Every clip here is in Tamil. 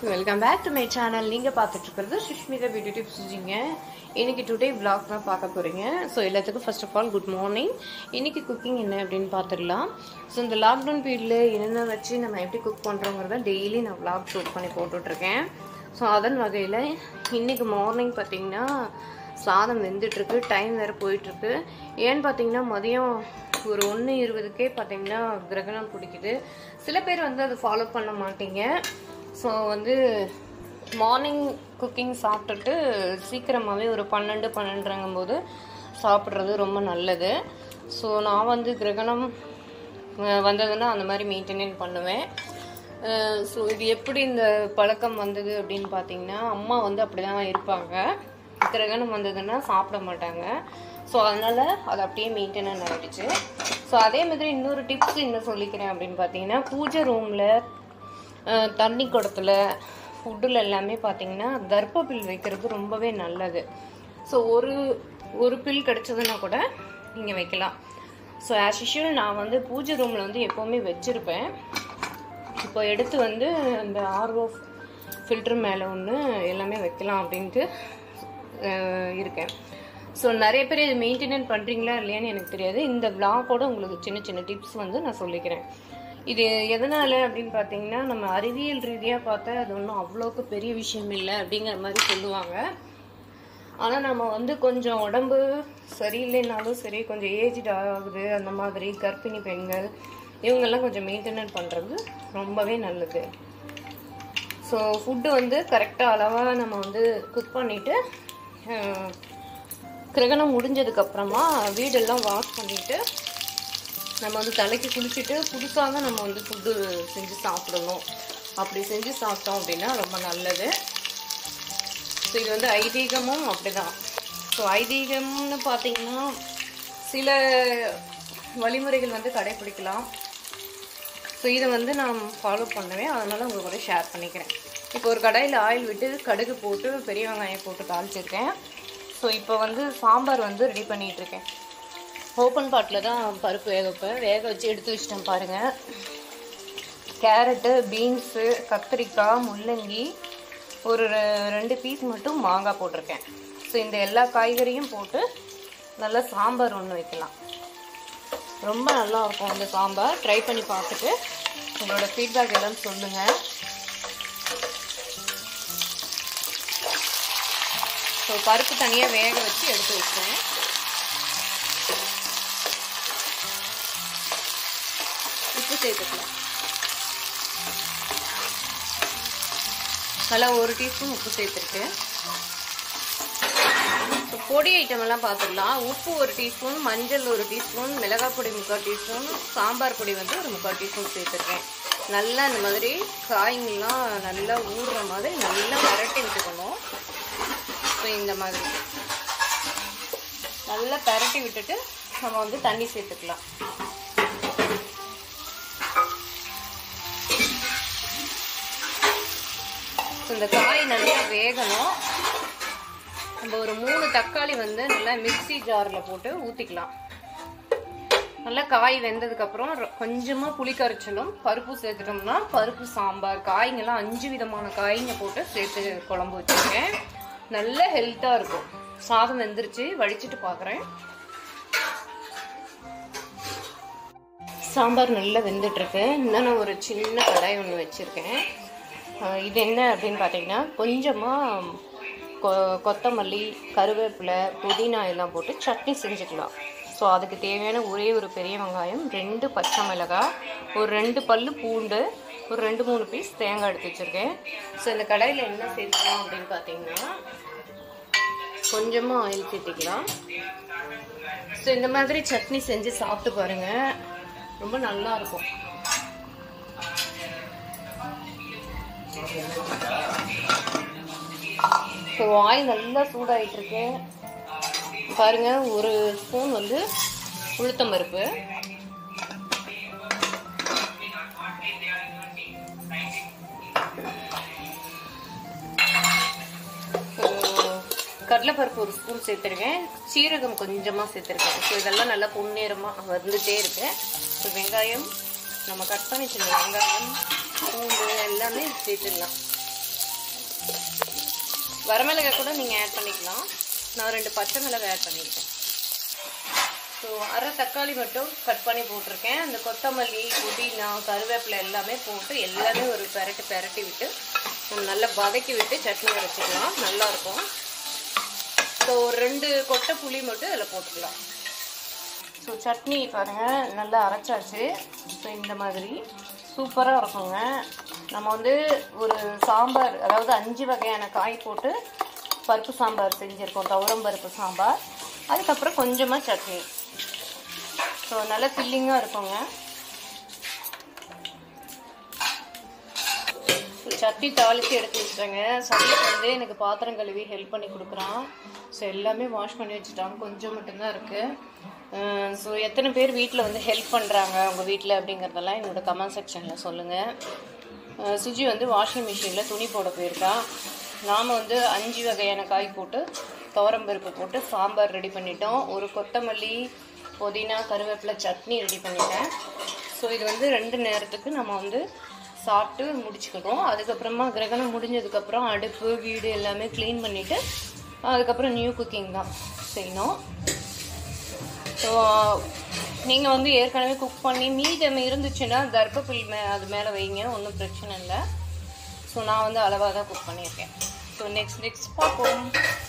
welcome back to my channel நீங்கள் பார்த்துட்டு இருக்கிறது சுஷ்மிதா பியூட்டி டிப்ஸ் சுஜிங்க இன்னைக்கு டுடே vlog தான் பார்க்க போகிறீங்க ஸோ எல்லாத்துக்கும் first of all good morning இன்னைக்கு குக்கிங் என்ன அப்படின்னு பார்த்துடலாம் ஸோ இந்த லாக்டவுன் பீரியடில் என்னென்ன வச்சு நம்ம எப்படி குக் பண்ணுறோங்கிறத டெய்லி நான் vlog ஷூட் பண்ணி போட்டுட்ருக்கேன் ஸோ அதன் வகையில் இன்னைக்கு மார்னிங் பார்த்தீங்கன்னா சாதம் வெந்துட்டுருக்கு டைம் வேறு போயிட்டுருக்கு ஏன்னு பார்த்தீங்கன்னா மதியம் ஒரு ஒன்று இருபதுக்கே பார்த்தீங்கன்னா கிரகணம் பிடிக்குது சில பேர் வந்து அதை ஃபாலோ பண்ண மாட்டீங்க ஸோ வந்து மார்னிங் குக்கிங் சாப்பிட்டுட்டு சீக்கிரமாகவே ஒரு பன்னெண்டு பன்னெண்டுங்கும் போது சாப்பிட்றது ரொம்ப நல்லது ஸோ நான் வந்து கிரகணம் அஹ், வந்ததுன்னா அந்த மாதிரி மெயின்டைன் பண்ணுவேன் ஸோ இது எப்படி இந்த பழக்கம் வந்தது அப்படின்னு பார்த்தீங்கன்னா அம்மா வந்து அப்படி தான் இருப்பாங்க கிரகணம் வந்ததுன்னா சாப்பிட மாட்டாங்க ஸோ அதனால் அது அப்படியே மெயின்டைன் ஆகிடுச்சு ஸோ அதே மாதிரி இன்னொரு டிப்ஸ் என்ன சொல்லிக்கிறேன் அப்படின்னு பார்த்தீங்கன்னா பூஜை ரூமில் தண்ணி குடத்துல ஃபுட்டில் எல்லாமே பார்த்தீங்கன்னா தர்ப்ப பில் வைக்கிறது ரொம்பவே நல்லது ஸோ ஒரு ஒரு பில் கிடச்சதுன்னா கூட நீங்கள் வைக்கலாம் ஸோ ஆஸ் யூஷுவல் நான் வந்து பூஜை ரூமில் வந்து எப்போவுமே வச்சுருப்பேன் இப்போ எடுத்து வந்து இந்த ஆர்ஓ ஃபில்டர் மேலே ஒன்று எல்லாமே வைக்கலாம் அப்படின்ட்டு அஹ், இருக்கேன் ஸோ நிறைய பேர் இது மெயின்டெனன் பண்ணுறீங்களா இல்லையான்னு எனக்கு தெரியாது இந்த விளாகோட உங்களுக்கு சின்ன சின்ன டிப்ஸ் வந்து நான் சொல்லிக்கிறேன் இது எதனால் அப்படின்னு பார்த்தீங்கன்னா நம்ம அறிவியல் ரீதியாக பார்த்தா அது ஒன்றும் அவ்வளோக்கு பெரிய விஷயம் இல்லை அப்படிங்கிற மாதிரி சொல்லுவாங்க ஆனால் நம்ம வந்து கொஞ்சம் உடம்பு சரியில்லைனாலும் சரி கொஞ்சம் ஏஜ்டு ஆகுது அந்த மாதிரி கர்ப்பிணி பெண்கள் இவங்கெல்லாம் கொஞ்சம் மெயின்டெனன் பண்ணுறது ரொம்பவே நல்லது ஸோ ஃபுட்டு வந்து கரெக்டாக அளவாக நம்ம வந்து குக் பண்ணிவிட்டு கிரகணம் முடிஞ்சதுக்கப்புறமா வீடெல்லாம் வாஷ் பண்ணிவிட்டு நம்ம வந்து தலைக்கு குளிச்சுட்டு புதுசாக தான் நம்ம வந்து ஃபுட்டு செஞ்சு சாப்பிடணும் அப்படி செஞ்சு சாப்பிட்டோம் அப்படின்னா ரொம்ப நல்லது ஸோ இது வந்து ஐதீகமும் அப்படிதான் ஸோ ஐதீகம்னு பார்த்தீங்கன்னா சில வழிமுறைகள் வந்து கடைப்பிடிக்கலாம் ஸோ இதை வந்து நான் ஃபாலோ பண்ணுவேன் அதனால உங்களுக்கு கூட ஷேர் பண்ணிக்கிறேன் இப்போ ஒரு கடாயில் ஆயில் விட்டு கடுகு போட்டு பெரிய வெங்காயம் போட்டு தாளிச்சிருக்கேன் ஸோ இப்போ வந்து சாம்பார் வந்து ரெடி பண்ணிட்டு இருக்கேன் ஓப்பன் பாட்டில் தான் பருப்பு வேக வைப்பேன் வேக வச்சு எடுத்து வச்சிட்டேன் பாருங்கள் கேரட்டு பீன்ஸு கத்திரிக்காய் முள்ளங்கி ஒரு ரெ- ரெண்டு பீஸ் மட்டும் மாங்காய் போட்டிருக்கேன் ஸோ இந்த எல்லா காய்கறியும் போட்டு நல்லா சாம்பார் ஒன்று வைக்கலாம் ரொம்ப நல்லா இருக்கும் இந்த சாம்பார் ட்ரை பண்ணி பார்த்துட்டு உங்களோட ஃபீட்பேக் எல்லாம் சொல்லுங்கள் ஸோ பருப்பு தனியாக வேக வச்சு எடுத்து வச்சேன் உப்பு சேர்த்துக்கலாம் நல்லா ஒரு டீஸ்பூன் உப்பு சேர்த்துருக்கு ஸோ பொடி ஐட்டம் எல்லாம் பார்த்துடலாம் உப்பு ஒரு டீஸ்பூன் மஞ்சள் ஒரு டீஸ்பூன் மிளகாய் பொடி முக்கால் டீஸ்பூன் சாம்பார் பொடி வந்து ஒரு முக்கால் டீஸ்பூன் சேர்த்துருக்கேன் நல்லா இந்த மாதிரி காய்ங்கெல்லாம் நல்லா ஊறுற மாதிரி நல்லா பரட்டி விட்டுக்கணும் ஸோ இந்த மாதிரி நல்லா பரட்டி விட்டுட்டு நம்ம வந்து தண்ணி சேர்த்துக்கலாம் ஸோ இந்த காய் நல்லா வேகணும் நம்ம ஒரு மூணு தக்காளி வந்து நல்லா மிக்ஸி ஜாரில் போட்டு ஊற்றிக்கலாம் நல்லா காய் வெந்ததுக்கப்புறம் கொஞ்சமாக புளி கரைச்சலும் பருப்பு சேர்த்துட்டோம்னா பருப்பு சாம்பார் காய்ங்கெல்லாம் அஞ்சு விதமான காய்ங்க போட்டு சேர்த்து குழம்பு வச்சுருக்கேன் நல்ல ஹெல்த்தாக இருக்கும் சாதம் வெந்துருச்சு வடிச்சிட்டு பார்க்குறேன் சாம்பார் நல்லா வெந்துட்டுருக்கு இன்னும் நான் ஒரு சின்ன கடாய் ஒன்று வச்சுருக்கேன் இது என்ன அப்படின்னு பார்த்தீங்கன்னா கொஞ்சமாக கொ கொத்தமல்லி கருவேப்பிலை புதினா எல்லாம் போட்டு சட்னி செஞ்சுக்கலாம் ஸோ அதுக்கு தேவையான ஒரே ஒரு பெரிய வெங்காயம் ரெண்டு பச்சை மிளகாய் ஒரு ரெண்டு பல்லு பூண்டு ஒரு ரெண்டு மூணு பீஸ் தேங்காய் எடுத்து வச்சுருக்கேன் ஸோ இந்த கடாயில் என்ன சேர்க்கலாம் அப்படின்னு பார்த்தீங்கன்னா கொஞ்சமாக ஆயில் சேர்த்திக்கலாம் ஸோ இந்த மாதிரி சட்னி செஞ்சு சாப்பிட்டு பாருங்க ரொம்ப நல்லா இருக்கும் ஸோ ஆயில் நல்லா சூடாயிட்டு இருக்கு பாருங்க ஒரு ஸ்பூன் வந்து உளுத்தம் பருப்பு கடலைப்பருப்பு ஒரு ஸ்பூன் சேர்த்துருக்கேன் சீரகம் கொஞ்சமாக சேர்த்துருக்கேன் ஸோ இதெல்லாம் நல்லா பொன்னேரமாக வந்துட்டே இருக்கு ஸோ வெங்காயம் நம்ம கட் பண்ணி வச்சிருந்த வெங்காயம் பூண்டு எல்லாமே சேர்த்துடலாம் வரமிளகாய் கூட நீங்கள் ஆட் பண்ணிக்கலாம் நான் ரெண்டு பச்சை மிளகாய் ஆட் பண்ணியிருக்கேன் ஸோ அரை தக்காளி மட்டும் கட் பண்ணி போட்டிருக்கேன் அந்த கொத்தமல்லி புதினா கருவேப்பிலை எல்லாமே போட்டு எல்லாமே ஒரு பெரட்டு பெரட்டி விட்டு நல்லா வதக்கி விட்டு சட்னி அரைச்சிக்கலாம் நல்லாயிருக்கும் ஸோ ஒரு ரெண்டு கொட்டை புளி மட்டும் இதில் போட்டுக்கலாம் ஸோ சட்னி பாருங்கள் நல்லா அரைச்சாச்சு ஸோ இந்த மாதிரி சூப்பராக இருக்குங்க நம்ம வந்து ஒரு சாம்பார் அதாவது அஞ்சு வகையான காய் போட்டு பருப்பு சாம்பார் செஞ்சுருக்கோம் துவரம் பருப்பு சாம்பார் அதுக்கப்புறம் கொஞ்சமாக சட்னி ஸோ நல்லா ஃபில்லிங்காக இருக்குங்க சட்னி தாளித்து எடுத்து வச்சுட்டாங்க சட்டிக்கு வந்து எனக்கு பாத்திரம் கழுவி ஹெல்ப் பண்ணி கொடுக்குறான் ஸோ எல்லாமே வாஷ் பண்ணி வச்சுட்டான் கொஞ்சம் மட்டும்தான் இருக்குது ஸோ எத்தனை பேர் வீட்டில் வந்து ஹெல்ப் பண்ணுறாங்க உங்கள் வீட்டில் அப்படிங்கிறதெல்லாம் என்னோட கமெண்ட் செக்ஷனில் சொல்லுங்கள் சுஜி வந்து வாஷிங் மிஷினில் துணி போட போயிருக்கா நாம் வந்து அஞ்சு வகையான காய் போட்டு துவரம்பருப்பு போட்டு சாம்பார் ரெடி பண்ணிட்டோம் ஒரு கொத்தமல்லி புதினா கருவேப்பிலை சட்னி ரெடி பண்ணிட்டேன் ஸோ இது வந்து ரெண்டு நேரத்துக்கு நம்ம வந்து சாப்பிட்டு முடிச்சுக்கிறோம் அதுக்கப்புறமா கிரகணம் முடிஞ்சதுக்கப்புறம் அடுப்பு வீடு எல்லாமே க்ளீன் பண்ணிவிட்டு அதுக்கப்புறம் நியூ குக்கிங் தான் செய்யணும் ஸோ நீங்கள் வந்து ஏற்கனவே குக் பண்ணி மீதம் இருந்துச்சுன்னா கர்ப்பப்புல் மே அது மேலே வைங்க ஒன்றும் பிரச்சனை இல்லை ஸோ நான் வந்து அளவாக தான் குக் பண்ணியிருக்கேன் ஸோ நெக்ஸ்ட் நெக்ஸ்ட் பார்ப்போம்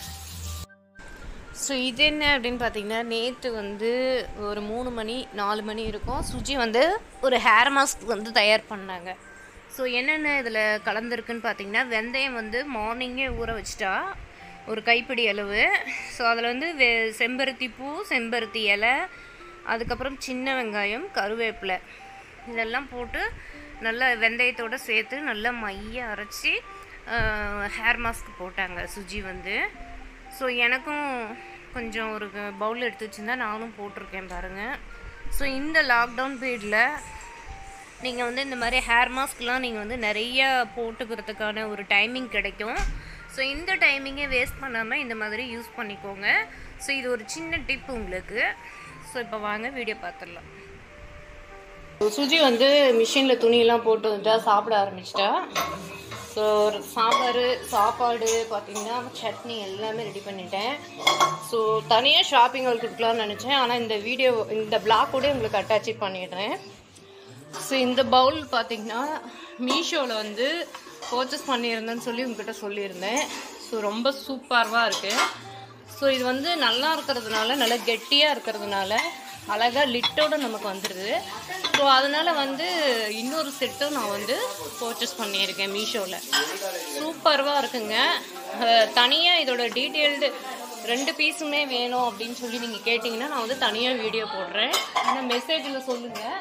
ஸோ இது என்ன அப்படின்னு பார்த்தீங்கன்னா நேற்று வந்து ஒரு மூணு மணி நாலு மணி இருக்கும் சுஜி வந்து ஒரு ஹேர் மாஸ்க் வந்து தயார் பண்ணாங்க ஸோ என்னென்ன இதில் கலந்துருக்குன்னு பார்த்தீங்கன்னா வெந்தயம் வந்து மார்னிங்கே ஊற வச்சிட்டா ஒரு கைப்பிடி அளவு ஸோ அதில் வந்து வெ செம்பருத்தி பூ செம்பருத்தி இலை அதுக்கப்புறம் சின்ன வெங்காயம் கருவேப்பிலை இதெல்லாம் போட்டு நல்லா வெந்தயத்தோடு சேர்த்து நல்லா மைய அரைச்சி ஹேர் மாஸ்க் போட்டாங்க சுஜி வந்து ஸோ எனக்கும் கொஞ்சம் ஒரு பவுல் எடுத்து வச்சுருந்தா நானும் போட்டிருக்கேன் பாருங்கள் ஸோ இந்த லாக்டவுன் பீரியடில் நீங்கள் வந்து இந்த மாதிரி ஹேர் மாஸ்க்லாம் நீங்கள் வந்து நிறைய போட்டுக்கிறதுக்கான ஒரு டைமிங் கிடைக்கும் ஸோ இந்த டைமிங்கை வேஸ்ட் பண்ணாமல் இந்த மாதிரி யூஸ் பண்ணிக்கோங்க ஸோ இது ஒரு சின்ன டிப் உங்களுக்கு ஸோ இப்போ வாங்க வீடியோ பார்த்துடலாம் சுஜி வந்து மிஷினில் துணியெல்லாம் போட்டு வந்துட்டா சாப்பிட ஆரம்பிச்சிட்டா ஸோ சாம்பார் சாப்பாடு பார்த்தீங்கன்னா சட்னி எல்லாமே ரெடி பண்ணிட்டேன் ஸோ தனியாக ஷாப்பிங் ஹால் கொடுக்கலாம்னு நினச்சேன் ஆனால் இந்த வீடியோ இந்த பிளாக்கோட உங்களுக்கு அட்டாச் பண்ணிடுறேன் ஸோ இந்த பவுல் பார்த்தீங்கன்னா மீஷோவில் வந்து பர்ச்சேஸ் பண்ணியிருந்தேன்னு சொல்லி உங்ககிட்ட சொல்லியிருந்தேன் ஸோ ரொம்ப சூப்பராக இருக்குது ஸோ இது வந்து நல்லா இருக்கிறதுனால நல்லா கெட்டியாக இருக்கிறதுனால அழகாக லிட்டோட நமக்கு வந்துடுது ஸோ அதனால் வந்து இன்னொரு செட்டும் நான் வந்து பர்ச்சேஸ் பண்ணியிருக்கேன் மீஷோவில் சூப்பராக இருக்குங்க தனியாக இதோட டீட்டெயில்டு ரெண்டு பீஸுமே வேணும் அப்படின்னு சொல்லி நீங்கள் கேட்டிங்கன்னா நான் வந்து தனியாக வீடியோ போடுறேன் ஆனால் மெசேஜில் சொல்லுங்கள்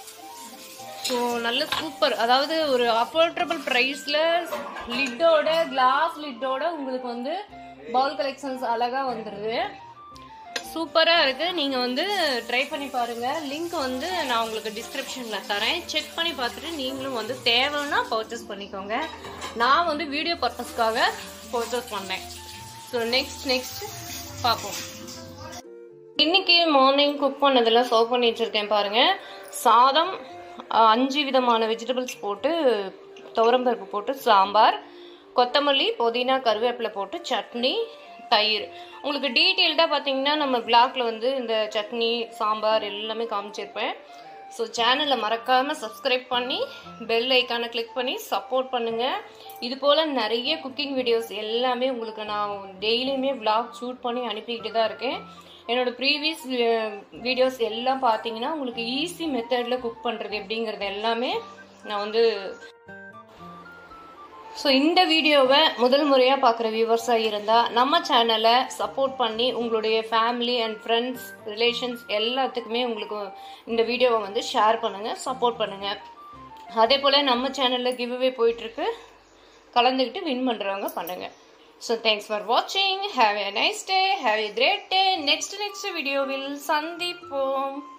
ஸோ நல்ல சூப்பர் அதாவது ஒரு அஃபோர்டபுள் ப்ரைஸில் லிட்டோட கிளாஸ் லிட்டோட உங்களுக்கு வந்து பவுல் கலெக்ஷன்ஸ் அழகாக வந்துடுது சூப்பராக இருக்குது நீங்கள் வந்து ட்ரை பண்ணி பாருங்கள் லிங்க் வந்து நான் உங்களுக்கு டிஸ்கிரிப்ஷனில் தரேன் செக் பண்ணி பார்த்துட்டு நீங்களும் வந்து தேவைன்னா பர்ச்சேஸ் பண்ணிக்கோங்க நான் வந்து வீடியோ பர்பஸ்க்காக பர்ச்சேஸ் பண்ணேன் ஸோ நெக்ஸ்ட் நெக்ஸ்ட் பார்ப்போம் இன்னைக்கு மார்னிங் குக் பண்ணதெல்லாம் சர்வ் பண்ணி வச்சுருக்கேன் பாருங்கள் சாதம் அஞ்சு விதமான வெஜிடபிள்ஸ் போட்டு துவரம்பருப்பு போட்டு சாம்பார் கொத்தமல்லி புதினா கருவேப்பிலை போட்டு சட்னி தயிர் உங்களுக்கு டீட்டெயில்டாக பார்த்தீங்கன்னா நம்ம பிளாக்ல வந்து இந்த சட்னி சாம்பார் எல்லாமே காமிச்சிருப்பேன் ஸோ சேனலை மறக்காமல் சப்ஸ்கிரைப் பண்ணி பெல் ஐக்கானை கிளிக் பண்ணி சப்போர்ட் பண்ணுங்கள் இது போல் நிறைய குக்கிங் வீடியோஸ் எல்லாமே உங்களுக்கு நான் டெய்லியுமே vlog ஷூட் பண்ணி அனுப்பிக்கிட்டு தான் இருக்கேன் என்னோட ப்ரீவியஸ் வீடியோஸ் எல்லாம் பார்த்தீங்கன்னா உங்களுக்கு ஈஸி மெத்தடில் குக் பண்ணுறது எப்படிங்கிறது எல்லாமே நான் வந்து ஸோ இந்த வீடியோவை முதல் முறையாக பார்க்குற வியூவர்ஸாக இருந்தால் நம்ம சேனலை சப்போர்ட் பண்ணி உங்களுடைய ஃபேமிலி அண்ட் ஃப்ரெண்ட்ஸ் ரிலேஷன்ஸ் எல்லாத்துக்குமே உங்களுக்கு இந்த வீடியோவை வந்து ஷேர் பண்ணுங்கள் சப்போர்ட் பண்ணுங்கள் அதே போல் நம்ம சேனலில் கிவ்அவே போயிட்டுருக்கு கலந்துக்கிட்டு வின் பண்ணுறவங்க பண்ணுங்கள் ஸோ தேங்க்ஸ் ஃபார் வாட்சிங் have a nice day have a great day next next வீடியோவில் சந்திப்போம்